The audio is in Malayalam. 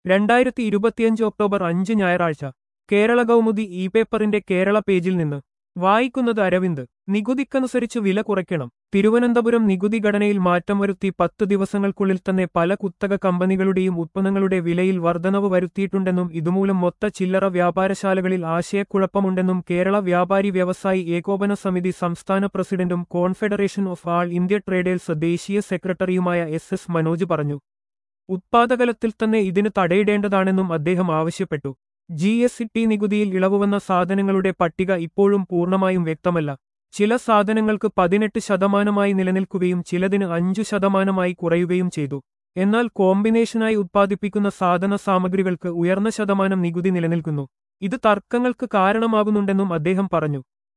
രണ്ടായിരത്തി ഇരുപത്തിയഞ്ച് ഒക്ടോബർ അഞ്ച് ഞായറാഴ്ച കേരള കൗമുദി ഇ പേപ്പറിന്റെ കേരള പേജിൽ നിന്ന് വായിക്കുന്നത് അരവിന്ദ് നികുതിക്കനുസരിച്ച് വില കുറയ്ക്കണം തിരുവനന്തപുരം നികുതി ഘടനയിൽ മാറ്റം വരുത്തി പത്ത് ദിവസങ്ങൾക്കുള്ളിൽ തന്നെ പല കുത്തക കമ്പനികളുടെയും ഉത്പന്നങ്ങളുടെ വിലയിൽ വർധനവ് വരുത്തിയിട്ടുണ്ടെന്നും ഇതുമൂലം മൊത്ത ചില്ലറ വ്യാപാരശാലകളിൽ ആശയക്കുഴപ്പമുണ്ടെന്നും കേരള വ്യാപാരി വ്യവസായി ഏകോപന സമിതി സംസ്ഥാന പ്രസിഡന്റും confederation of all India traders ദേശീയ സെക്രട്ടറിയുമായ എസ് എസ് മനോജ് പറഞ്ഞു ഉത്പാദകലത്തിൽ തന്നെ ഇതിന് തടയിടേണ്ടതാണെന്നും അദ്ദേഹം ആവശ്യപ്പെട്ടു ജി എസ് ടി നികുതിയിൽ ഇളവ് വന്ന സാധനങ്ങളുടെ പട്ടിക ഇപ്പോഴും പൂർണ്ണമായും വ്യക്തമല്ല ചില സാധനങ്ങൾക്ക് പതിനെട്ട് ശതമാനമായി നിലനിൽക്കുകയും ചിലതിന് അഞ്ചു ശതമാനമായി കുറയുകയും ചെയ്തു എന്നാൽ കോമ്പിനേഷനായി ഉത്പാദിപ്പിക്കുന്ന സാധന സാമഗ്രികൾക്ക് ഉയർന്ന ശതമാനം നികുതി നിലനിൽക്കുന്നു ഇത് തർക്കങ്ങൾക്ക് കാരണമാകുന്നുണ്ടെന്നും അദ്ദേഹം പറഞ്ഞു